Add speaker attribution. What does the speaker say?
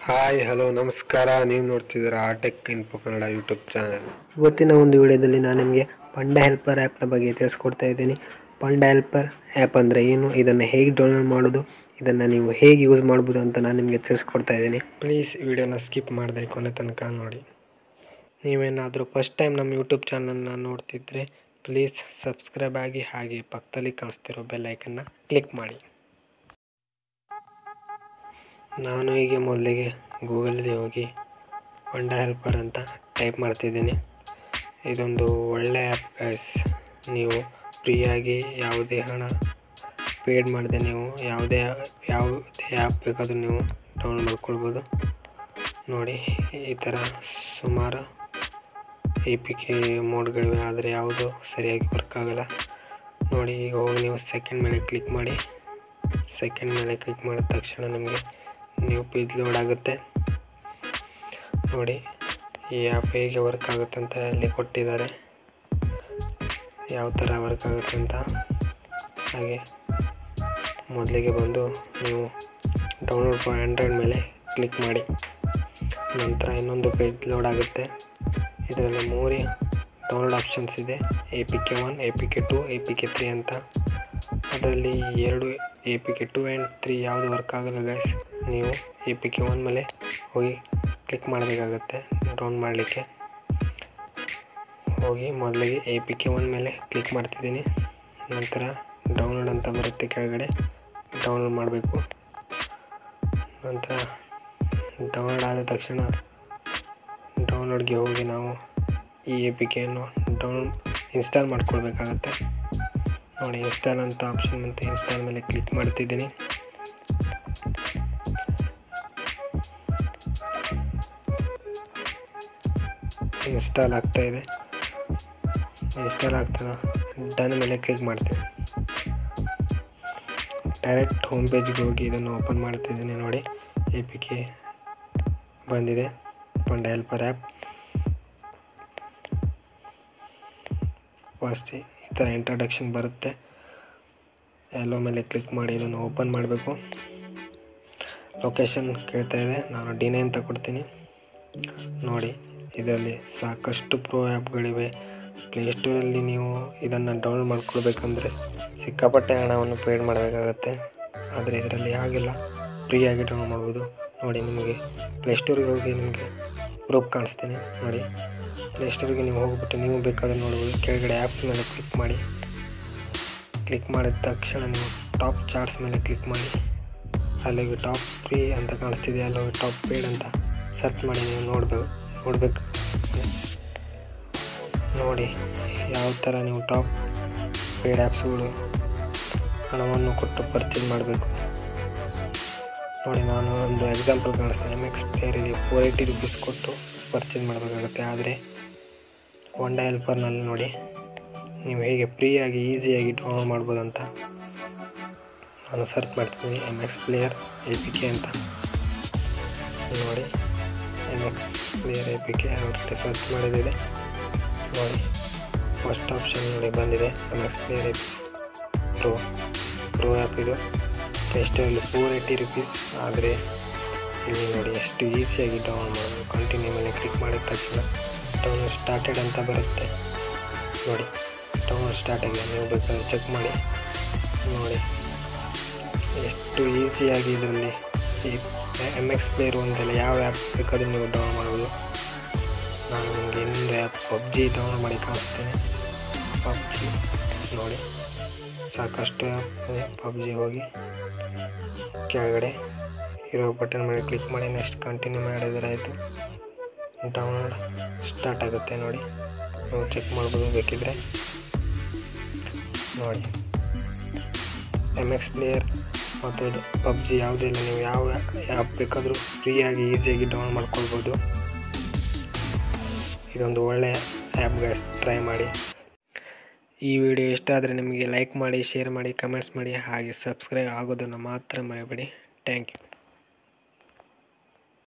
Speaker 1: hi hello ನಮಸ್ಕಾರ ನೀವು ನೋಡ್ತಿದ್ದೀರಾ ಆಟೆಕ್ ಇನ್ಫೋ ಕನ್ನಡ ಯೂಟ್ಯೂಬ್ ಚಾನಲ್
Speaker 2: ಇವತ್ತಿನ ಒಂದು ವಿಡಿಯೋದಲ್ಲಿ ನಾನು ನಿಮಗೆ ಪಂಡ ಹೆಲ್ಪರ್ ಆ್ಯಪ್ನ ಬಗ್ಗೆ ತಿಳಿಸ್ಕೊಡ್ತಾ ಇದ್ದೀನಿ ಪಂಡ ಹೆಲ್ಪರ್ ಆ್ಯಪ್ ಅಂದರೆ ಏನು ಇದನ್ನು ಹೇಗೆ ಡೌನ್ಲೋಡ್ ಮಾಡೋದು ಇದನ್ನು ನೀವು ಹೇಗೆ ಯೂಸ್ ಮಾಡ್ಬೋದು ಅಂತ ನಾನು ನಿಮಗೆ ತಿಳಿಸ್ಕೊಡ್ತಾ ಇದ್ದೀನಿ
Speaker 1: ಪ್ಲೀಸ್ ವಿಡಿಯೋನ ಸ್ಕಿಪ್ ಮಾಡದೆ ಕೊನೆ ತನಕ ನೋಡಿ ನೀವೇನಾದರೂ ಫಸ್ಟ್ ಟೈಮ್ ನಮ್ಮ ಯೂಟ್ಯೂಬ್ ಚಾನಲ್ನ ನೋಡ್ತಿದ್ರೆ ಪ್ಲೀಸ್ ಸಬ್ಸ್ಕ್ರೈಬ್ ಆಗಿ ಹಾಗೆ ಪಕ್ಕದಲ್ಲಿ ಕಾಣಿಸ್ತಿರೋ ಬೆಲ್ ಐಕನ್ನ ಕ್ಲಿಕ್ ಮಾಡಿ ನಾನು ಈಗ ಮೊದಲಿಗೆ ಗೂಗಲಲ್ಲಿ ಹೋಗಿ ಪಂಡ ಹೆಲ್ಪರ್ ಅಂತ ಟೈಪ್ ಮಾಡ್ತಿದ್ದೀನಿ ಇದೊಂದು ಒಳ್ಳೆ ಆ್ಯಪ್ ಗೈಸ್ ನೀವು ಫ್ರೀಯಾಗಿ ಯಾವುದೇ ಹಣ ಪೇಡ್ ಮಾಡದೆ ನೀವು ಯಾವುದೇ ಯಾವುದೇ ಆ್ಯಪ್ ಬೇಕಾದರೂ ನೀವು ಡೌನ್ಲೋಡ್ ಮಾಡ್ಕೊಳ್ಬೋದು ನೋಡಿ ಈ ಥರ ಸುಮಾರು ಎ ಪಿ ಕೆ ಮೋಡ್ಗಳಿವೆ ಆದರೆ ಯಾವುದು ಸರಿಯಾಗಿ ವರ್ಕ್ ಆಗಲ್ಲ ನೋಡಿ ಈಗ ಹೋಗಿ ನೀವು ಸೆಕೆಂಡ್ ಮೇಲೆ ಕ್ಲಿಕ್ ಮಾಡಿ ಸೆಕೆಂಡ್ ಮೇಲೆ ಕ್ಲಿಕ್ ಮಾಡಿದ ತಕ್ಷಣ ನಿಮಗೆ ನ್ಯೂ ಪೇಜ್ ಲೋಡ್ ಆಗುತ್ತೆ ನೋಡಿ ಈ ಆ್ಯಪ್ ಹೇಗೆ ವರ್ಕ್ ಆಗುತ್ತೆ ಅಂತ ಇಲ್ಲಿ ಕೊಟ್ಟಿದ್ದಾರೆ ಯಾವ ಥರ ವರ್ಕ್ ಆಗುತ್ತೆ ಅಂತ ಹಾಗೆ ಮೊದಲಿಗೆ ಬಂದು ನೀವು ಡೌನ್ಲೋಡ್ ಫಾರ್ ಆ್ಯಂಡ್ರಾಯ್ಡ್ ಮೇಲೆ ಕ್ಲಿಕ್ ಮಾಡಿ ನಂತರ ಇನ್ನೊಂದು ಪೇಜ್ ಲೋಡ್ ಆಗುತ್ತೆ ಇದರಲ್ಲಿ ಮೂರೇ ಡೌನ್ಲೋಡ್ ಆಪ್ಷನ್ಸ್ ಇದೆ A P K one A P K two A P K three ಅಂತ ಅದರಲ್ಲಿ ಎರಡು A P K two and three ಯಾವುದು ವರ್ಕ್ ಆಗಲ್ಲ ಗೈಸ್ ನೀವು ಎ ಪಿ ಕೆ ಒನ್ ಮೇಲೆ ಹೋಗಿ ಕ್ಲಿಕ್ ಮಾಡಬೇಕಾಗತ್ತೆ ಡೌನ್ ಮಾಡಲಿಕ್ಕೆ ಹೋಗಿ ಮೊದಲಿಗೆ ಎ ಪಿ ಕೆ ಒನ್ ಮೇಲೆ ಕ್ಲಿಕ್ ಮಾಡ್ತಿದ್ದೀನಿ ನಂತರ ಡೌನ್ಲೋಡ್ ಅಂತ ಬರುತ್ತೆ ಕೆಳಗಡೆ ಡೌನ್ಲೋಡ್ ಮಾಡಬೇಕು ನಂತರ ಡೌನ್ಲೋಡ್ ಆದ ತಕ್ಷಣ ಡೌನ್ಲೋಡ್ಗೆ ಹೋಗಿ ನಾವು ಈ ಎ ಪಿ ಕೆಯನ್ನು ಡೌನ್ ಇನ್ಸ್ಟಾಲ್ ಮಾಡ್ಕೊಳ್ಬೇಕಾಗತ್ತೆ ನೋಡಿ ಇನ್ಸ್ಟಾಲ್ ಅಂತ ಆಪ್ಷನ್ ಮತ್ತು ಇನ್ಸ್ಟಾಲ್ ಮೇಲೆ ಕ್ಲಿಕ್ ಮಾಡ್ತಿದ್ದೀನಿ ಇನ್ಸ್ಟಾಲ್ ಆಗ್ತಾ ಇದೆ ಇನ್ಸ್ಟಾಲ್ ಆಗ್ತಾ ಡನ್ ಮೇಲೆ ಕ್ಲಿಕ್ ಮಾಡ್ತೀನಿ ಡೈರೆಕ್ಟ್ ಹೋಮ್ ಪೇಜ್ಗೆ ಹೋಗಿ ಇದನ್ನು ಓಪನ್ ಮಾಡ್ತಿದ್ದೀನಿ ನೋಡಿ ಎ ಪಿ ಕೆ ಬಂದಿದೆ ಪಂಡ ಹೆಲ್ಪರ್ ಆ್ಯಪ್ ಫಸ್ಟ್ ಈ ಥರ ಇಂಟ್ರಡಕ್ಷನ್ ಬರುತ್ತೆ ಎಲ್ಲೋ ಮೇಲೆ ಕ್ಲಿಕ್ ಮಾಡಿ ಇದನ್ನು ಓಪನ್ ಮಾಡಬೇಕು ಲೊಕೇಶನ್ ಕೇಳ್ತಾ ಇದೆ ನಾನು ಡಿನೇ ಅಂತ ಕೊಡ್ತೀನಿ ನೋಡಿ ಇದರಲ್ಲಿ ಸಾಕಷ್ಟು ಪ್ರೋ ಆ್ಯಪ್ಗಳಿವೆ ಪ್ಲೇಸ್ಟೋರಲ್ಲಿ ನೀವು ಇದನ್ನು ಡೌನ್ಲೋಡ್ ಮಾಡ್ಕೊಳ್ಬೇಕಂದ್ರೆ ಸಿಕ್ಕಾಪಟ್ಟೆ ಹಣವನ್ನು ಪೇಡ್ ಮಾಡಬೇಕಾಗತ್ತೆ ಆದರೆ ಇದರಲ್ಲಿ ಹಾಗಿಲ್ಲ ಫ್ರೀಯಾಗಿ ಡೌನ್ಲೋಡ್ ಮಾಡ್ಬೋದು ನೋಡಿ ನಿಮಗೆ ಪ್ಲೇಸ್ಟೋರಿಗೆ ಹೋಗಿ ನಿಮಗೆ ಪ್ರೂಫ್ ಕಾಣಿಸ್ತೀನಿ ನೋಡಿ ಪ್ಲೇಸ್ಟೋರಿಗೆ ನೀವು ಹೋಗ್ಬಿಟ್ಟು ನೀವು ಬೇಕಾದ್ರೆ ನೋಡ್ಬೋದು ಕೆಳಗಡೆ ಆ್ಯಪ್ಸ್ ಮೇಲೆ ಕ್ಲಿಕ್ ಮಾಡಿ ಕ್ಲಿಕ್ ಮಾಡಿದ ತಕ್ಷಣ ನೀವು ಟಾಪ್ ಚಾರ್ಟ್ಸ್ ಮೇಲೆ ಕ್ಲಿಕ್ ಮಾಡಿ ಅಲ್ಲಿಗೆ ಟಾಪ್ ಫ್ರೀ ಅಂತ ಕಾಣಿಸ್ತಿದೆ ಅಲ್ಲೋಗಿ ಟಾಪ್ ಪೇಡ್ ಅಂತ ಸರ್ಚ್ ಮಾಡಿ ನೀವು ನೋಡಬೇಕು ನೋಡಬೇಕು ನೋಡಿ ಯಾವ ಥರ ನೀವು ಟಾಪ್ ಪೇಡ್ ಆ್ಯಪ್ಸ್ಗಳು ಹಣವನ್ನು ಕೊಟ್ಟು ಪರ್ಚೇಸ್ ಮಾಡಬೇಕು ನೋಡಿ ನಾನು ಒಂದು ಎಕ್ಸಾಂಪಲ್ ಕಾಣಿಸ್ತೇನೆ ಎಮ್ ಎಕ್ಸ್ ಪ್ಲೇಯರಿಗೆ ಫೋರ್ ಏಯ್ಟಿ ರುಪೀಸ್ ಕೊಟ್ಟು ಪರ್ಚೇಸ್ ಮಾಡಬೇಕಾಗುತ್ತೆ ಆದರೆ ಹೊಂಡ ಹೆಲ್ಪರ್ನಲ್ಲಿ ನೋಡಿ ನೀವು ಹೇಗೆ ಫ್ರೀಯಾಗಿ ಈಸಿಯಾಗಿ ಡೌನ್ಲೋಡ್ ಮಾಡ್ಬೋದು ಅಂತ ನಾನು ಸರ್ಚ್ ಮಾಡ್ತಿದ್ದೀನಿ M X player A P K ಅಂತ ನೋಡಿ M X player A P K ಅವ್ರಿಗೆ ಸರ್ಚ್ ಮಾಡಿದಿದೆ ನೋಡಿ ಫಸ್ಟ್ ಆಪ್ಷನ್ ನೋಡಿ ಬಂದಿದೆ M X player A P pro pro app ಇದು ಪ್ಲೇಸ್ಟೋರಲ್ಲಿ ಫೋರ್ ಏಯ್ಟಿ ರುಪೀಸ್ ಆದರೆ ಇಲ್ಲಿ ನೋಡಿ ಎಷ್ಟು ಈಸಿಯಾಗಿ ಡೌನ್ಲೋಡ್ ಮಾಡೋದು ಕಂಟಿನ್ಯೂ ಮೇಲೆ ಕ್ಲಿಕ್ ಮಾಡಿದ ತಕ್ಷಣ ಡೌನ್ಲೋಡ್ ಸ್ಟಾರ್ಟೆಡ್ ಅಂತ ಬರುತ್ತೆ ನೋಡಿ ಡೌನ್ಲೋಡ್ ಸ್ಟಾರ್ಟ್ ಆಗಿದೆ ನೀವು ಬೇಕಾದ್ರೆ ಚೆಕ್ ಮಾಡಿ ನೋಡಿ ಎಷ್ಟು ಈಸಿಯಾಗಿ ಇದರಲ್ಲಿ ಈ ಎಮ್ ಎಕ್ಸ್ ಪ್ಲೇಯರ್ ಒಂದೆಲ್ಲ ಯಾವ ಆ್ಯಪ್ ಬೇಕಾದರೂ ನೀವು ಡೌನ್ಲೋಡ್ ಮಾಡ್ಬೋದು ನಾನು ನಿಮಗೆ ಇನ್ನೊಂದು ಆ್ಯಪ್ ಪಬ್ಜಿ ಡೌನ್ಲೋಡ್ ಮಾಡಿ ಕಳಿಸ್ತೇನೆ ಪಬ್ಜಿ ನೋಡಿ ಸಾಕಷ್ಟು ಆ್ಯಪ್ ಪಬ್ಜಿ ಹೋಗಿ ಕೆಳಗಡೆ ಇರೋ ಬಟನ್ ಮೇಲೆ ಕ್ಲಿಕ್ ಮಾಡಿ ನೆಕ್ಸ್ಟ್ ಕಂಟಿನ್ಯೂ ಮಾಡಿದರೆ ಆಯಿತು ಡೌನ್ಲೋಡ್ ಸ್ಟಾರ್ಟ್ ಆಗುತ್ತೆ ನೋಡಿ ನೀವು ಚೆಕ್ ಮಾಡ್ಬೋದು ಬೇಕಿದ್ರೆ ನೋಡಿ ಎಮ್ ಎಕ್ಸ್ ಪ್ಲೇಯರ್ ಮತ್ತು ಪಬ್ಜಿ ಯಾವುದೇ ಇಲ್ಲ ನೀವು ಯಾವ ಆ್ಯಪ್ ಬೇಕಾದರೂ ಫ್ರೀಯಾಗಿ ಈಸಿಯಾಗಿ ಡೌನ್ಲೋಡ್ ಮಾಡ್ಕೊಳ್ಬೋದು ಇದೊಂದು ಒಳ್ಳೆಯ ಆ್ಯಪ್ ಗ್ಯಾಸ್ ಟ್ರೈ ಮಾಡಿ ಈ ವಿಡಿಯೋ ಇಷ್ಟ ಆದರೆ ನಿಮಗೆ ಲೈಕ್ ಮಾಡಿ ಶೇರ್ ಮಾಡಿ ಕಮೆಂಟ್ಸ್ ಮಾಡಿ ಹಾಗೆ ಸಬ್ಸ್ಕ್ರೈಬ್ ಆಗೋದನ್ನು ಮಾತ್ರ ಮರಿಬೇಡಿ ಥ್ಯಾಂಕ್ ಯು